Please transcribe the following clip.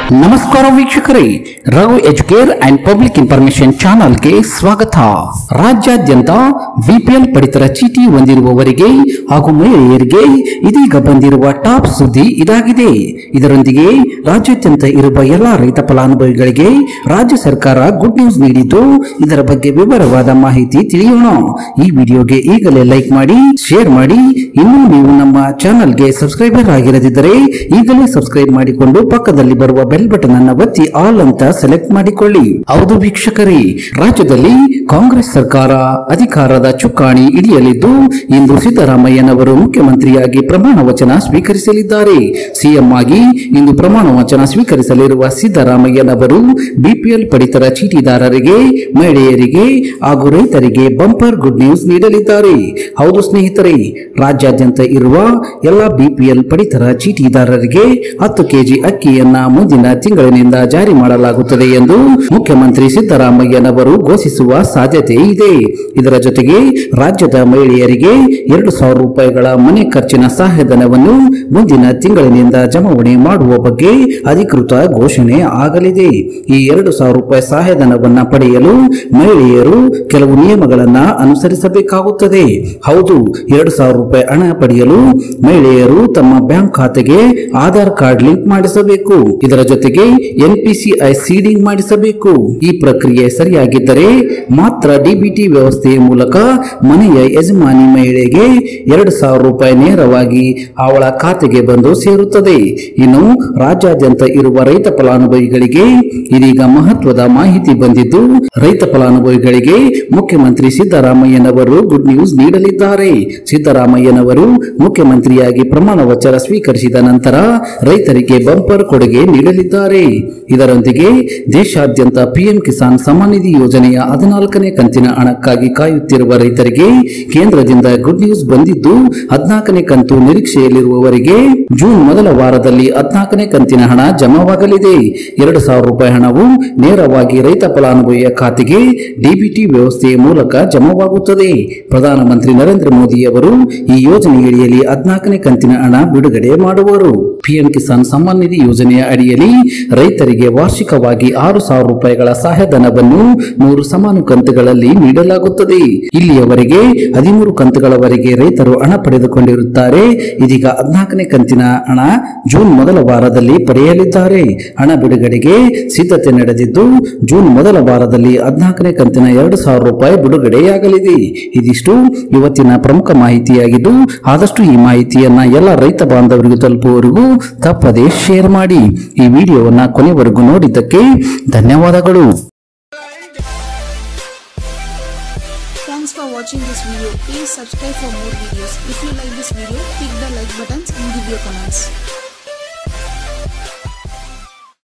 ನಮಸ್ಕಾರ ವೀಕ್ಷಕರೇ Raghu Educare and public information ಚಾನಲ್ಗೆ ಸ್ವಾಗತ ರಾಜ್ಯಾದ್ಯಂತ ಬಿಪಿಎಲ್ ಪಡಿತರ ಚೀಟಿ ಹೊಂದಿರುವವರಿಗೆ ಹಾಗೂ ಮಹಿಳೆಯರಿಗೆ ಇದೀಗ ಬಂದಿರುವ ಟಾಪ್ ಸುದ್ದಿ ಇದಾಗಿದೆ ಇದರೊಂದಿಗೆ ರಾಜ್ಯಾದ್ಯಂತ ಇರುವ ಎಲ್ಲಾ ರೈತ ಫಲಾನುಭವಿಗಳಿಗೆ ರಾಜ್ಯ ಸರ್ಕಾರ ಗುಡ್ ನ್ಯೂಸ್ ನೀಡಿದ್ದು ಇದರ ಬಗ್ಗೆ ವಿವರವಾದ ಮಾಹಿತಿ ತಿಳಿಯೋಣ ಈ ವಿಡಿಯೋಗೆ ಈಗಲೇ ಲೈಕ್ ಮಾಡಿ ಶೇರ್ ಮಾಡಿ ಇನ್ನೂ ನೀವು ನಮ್ಮ ಚಾನಲ್ಗೆ ಸಬ್ಸ್ಕ್ರೈಬರ್ ಆಗಿರದಿದ್ದರೆ ಈಗಲೇ ಸಬ್ಸ್ಕ್ರೈಬ್ ಮಾಡಿಕೊಂಡು ಪಕ್ಕದಲ್ಲಿ ಬರುವ ಬೆಲ್ ಬಟನ್ ಅನ್ನು ಒತ್ತಿ ಆಲ್ ಅಂತ ಸೆಲೆಕ್ಟ್ ಮಾಡಿಕೊಳ್ಳಿ ಹೌದು ವೀಕ್ಷಕರೇ ರಾಜ್ಯದಲ್ಲಿ ಕಾಂಗ್ರೆಸ್ ಸರ್ಕಾರ ಅಧಿಕಾರದ ಚುಕ್ಕಾಣಿ ಹಿಡಿಯಲಿದ್ದು ಇಂದು ಸಿದ್ದರಾಮಯ್ಯನವರು ಮುಖ್ಯಮಂತ್ರಿಯಾಗಿ ಪ್ರಮಾಣ ವಚನ ಸ್ವೀಕರಿಸಲಿದ್ದಾರೆ ಸಿಎಂ ಆಗಿ ಇಂದು ಪ್ರಮಾಣ ವಚನ ಸ್ವೀಕರಿಸಲಿರುವ ಸಿದ್ದರಾಮಯ್ಯನವರು ಬಿಪಿಎಲ್ ಪಡಿತರ ಚೀಟಿದಾರರಿಗೆ ಮಹಿಳೆಯರಿಗೆ ಹಾಗೂ ರೈತರಿಗೆ ಬಂಪರ್ ಗುಡ್ ನ್ಯೂಸ್ ನೀಡಲಿದ್ದಾರೆ ಹೌದು ಸ್ನೇಹಿತರೆ ರಾಜ್ಯಾದ್ಯಂತ ಇರುವ ಎಲ್ಲ ಬಿಪಿಎಲ್ ಪಡಿತರ ಚೀಟಿದಾರರಿಗೆ ಹತ್ತು ಕೆಜಿ ಅಕ್ಕಿಯನ್ನ ಮುಂದಿನ ತಿಂಗಳಿನಿಂದ ಜಾರಿ ಮಾಡಲಾಗುತ್ತದೆ ಎಂದು ಮುಖ್ಯಮಂತ್ರಿ ಸಿದ್ದರಾಮಯ್ಯನವರು ಘೋಷಿಸುವ ಸಾಧ್ಯತೆ ಇದೆ ಇದರ ಜೊತೆಗೆ ರಾಜ್ಯದ ಮಹಿಳೆಯರಿಗೆ ಎರಡು ಸಾವಿರ ರೂಪಾಯಿಗಳ ಮನೆ ಖರ್ಚಿನ ಸಹಾಯಧನವನ್ನು ಮುಂದಿನ ತಿಂಗಳಿನಿಂದ ಜಮಾವಣೆ ಮಾಡುವ ಬಗ್ಗೆ ಅಧಿಕೃತ ಘೋಷಣೆ ಆಗಲಿದೆ ಈ ಎರಡು ಸಾವಿರ ರೂಪಾಯಿ ಸಹಾಯಧನವನ್ನ ಪಡೆಯಲು ಮಹಿಳೆಯರು ಕೆಲವು ನಿಯಮಗಳನ್ನ ಅನುಸರಿಸಬೇಕಾಗುತ್ತದೆ ಹೌದು ಎರಡು ಸಾವಿರ ರೂಪಾಯಿ ಹಣ ಪಡೆಯಲು ಮಹಿಳೆಯರು ತಮ್ಮ ಬ್ಯಾಂಕ್ ಖಾತೆಗೆ ಆಧಾರ್ ಕಾರ್ಡ್ ಲಿಂಕ್ ಮಾಡಿಸಬೇಕು ಇದರ ಜೊತೆಗೆ ಎನ್ಪಿಸಿಐ ಸೀಡಿಂಗ್ ಮಾಡಿಸಬೇಕು ಈ ಪ್ರಕ್ರಿಯೆ ಸರಿಯಾಗಿದ್ದರೆ ಮಾತ್ರ ಡಿಬಿಟಿ ವ್ಯವಸ್ಥೆಯ ಮೂಲಕ ಮನೆಯ ಯಜಮಾನಿ ಮಹಿಳೆಗೆ ಎರಡು ಸಾವಿರ ರೂಪಾಯಿ ನೇರವಾಗಿ ಅವಳ ಖಾತೆಗೆ ಬಂದು ಸೇರುತ್ತದೆ ಇನ್ನು ರಾಜ್ಯಾದ್ಯಂತ ಇರುವ ರೈತ ಫಲಾನುಭವಿಗಳಿಗೆ ಇದೀಗ ಮಹತ್ವದ ಮಾಹಿತಿ ಬಂದಿದ್ದು ರೈತ ಫಲಾನುಭವಿಗಳಿಗೆ ಮುಖ್ಯಮಂತ್ರಿ ಸಿದ್ದರಾಮಯ್ಯನವರು ಗುಡ್ ನ್ಯೂಸ್ ನೀಡಲಿದ್ದಾರೆ ಸಿದ್ದರಾಮಯ್ಯನವರು ಮುಖ್ಯಮಂತ್ರಿಯಾಗಿ ಪ್ರಮಾಣ ವಚನ ಸ್ವೀಕರಿಸಿದ ನಂತರ ರೈತರಿಗೆ ಬಂಪರ್ ಕೊಡುಗೆ ನೀಡಲಿದ್ದಾರೆ ಇದರೊಂದಿಗೆ ದೇಶಾದ್ಯಂತ ಪಿಎಂ ಕಿಸಾನ್ ಸಮ್ಮಾನ್ ನಿಧಿ ಯೋಜನೆಯ ಹದಿನಾಲ್ಕನೇ ಕಂತಿನ ಹಣಕ್ಕಾಗಿ ಕಾಯುತ್ತಿರುವ ರೈತರಿಗೆ ಕೇಂದ್ರದಿಂದ ಗುಡ್ ನ್ಯೂಸ್ ಬಂದಿದ್ದು ಹದಿನಾಲ್ಕನೇ ಕಂತು ನಿರೀಕ್ಷೆಯಲ್ಲಿರುವವರಿಗೆ ಜೂನ್ ಮೊದಲ ವಾರದಲ್ಲಿ ಹದಿನಾಲ್ಕನೇ ಕಂತಿನ ಹಣ ಜಮಾವಾಗಲಿದೆ ಎರಡು ಸಾವಿರ ರೂಪಾಯಿ ಹಣವು ನೇರವಾಗಿ ರೈತ ಫಲಾನುಭವಿಯ ಖಾತೆಗೆ ಡಿಬಿಟಿ ವ್ಯವಸ್ಥೆಯ ಮೂಲಕ ಜಮಾವಾಗುತ್ತದೆ ಪ್ರಧಾನಮಂತ್ರಿ ನರೇಂದ್ರ ಮೋದಿಯವರು ಈ ಯೋಜನೆಯಡಿಯಲ್ಲಿ ಹದಿನಾಲ್ಕನೇ ಕಂತಿನ ಹಣ ಬಿಡುಗಡೆ ಮಾಡುವರು ಪಿಎಂ ಕಿಸಾನ್ ಸಮ್ಮಾನ್ ನಿಧಿ ಯೋಜನೆಯ ಅಡಿಯಲ್ಲಿ ರೈತರಿಗೆ ವಾರ್ಷಿಕವಾಗಿ ಆರು ಸಾವಿರ ರೂಪಾಯಿಗಳ ಸಹಾಯಧನವನ್ನು ಮೂರು ಸಮಾನ ಕಂತುಗಳಲ್ಲಿ ನೀಡಲಾಗುತ್ತದೆ ಇಲ್ಲಿಯವರೆಗೆ ಹದಿಮೂರು ಕಂತುಗಳವರೆಗೆ ರೈತರು ಹಣ ಪಡೆದುಕೊಂಡಿರುತ್ತಾರೆ ಇದೀಗ ಹದಿನಾಲ್ಕನೇ ಕಂತಿನ ಹಣ ಜೂನ್ ಮೊದಲ ವಾರದಲ್ಲಿ ಪಡೆಯಲಿದ್ದಾರೆ ಹಣ ಬಿಡುಗಡೆಗೆ ಸಿದ್ಧತೆ ನಡೆದಿದ್ದು ಜೂನ್ ಮೊದಲ ವಾರದಲ್ಲಿ ಹದಿನಾಲ್ಕನೇ ಕಂತಿನ ಎರಡು ಸಾವಿರ ರೂಪಾಯಿ ಬಿಡುಗಡೆಯಾಗಲಿದೆ ಇದಿಷ್ಟು ಇವತ್ತಿನ ಪ್ರಮುಖ ಮಾಹಿತಿಯಾಗಿದ್ದು ಆದಷ್ಟು ಈ ಮಾಹಿತಿಯನ್ನ ಎಲ್ಲ ರೈತ ಬಾಂಧವರಿಗೂ ತಲುಪುವವರೆಗೂ ತಪ್ಪದೆ ಶೇರ್ ಮಾಡಿ ಈ ವಿಡಿಯೋವನ್ನ ಕೊನೆವರೆಗೂ ನೋಡಿದ್ದಕ್ಕೆ ಧನ್ಯವಾದಗಳು Thanks for watching this video. Please subscribe for more videos. If you like this video, click the like buttons and give your comments.